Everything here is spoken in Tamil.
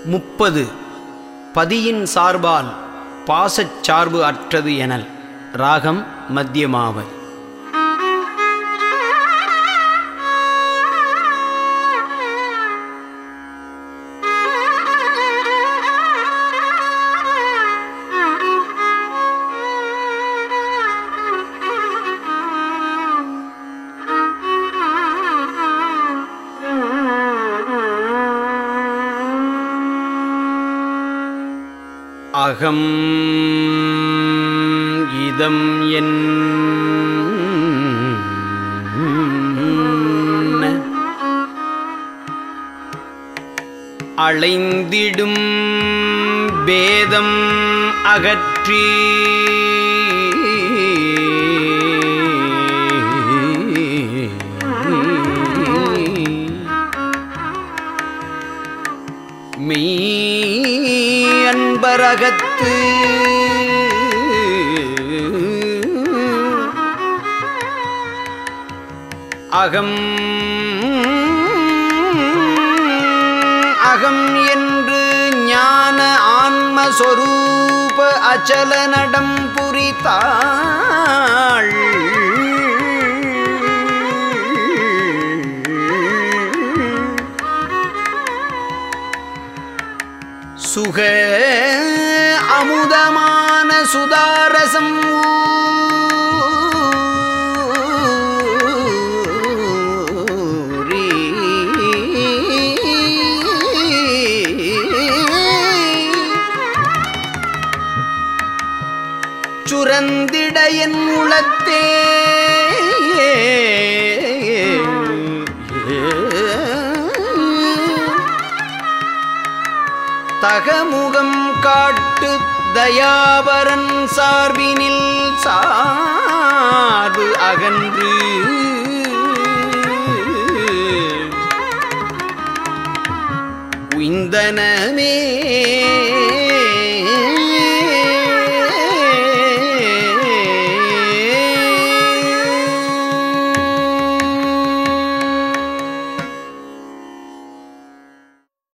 முப்பது பதியின் சார்பால் பாசச் சார்பு அற்றது எனல் ராகம் மத்தியமாவை அகம் இதம் என் அளைந்திடும் பேதம் அகற்றி மெய் அன்பரகத்து அகம் அகம் என்று ஞான ஆன்மஸ்வரூப அச்சல நடம் புரித்தாள் சுக அமுதமான சுதாரசம் ஊறி சுரந்திட என் உளத்தே தகமுகம் காட்டு தயாபரன் சார்பினில் சார்பு அகன்று உய்ந்தனமே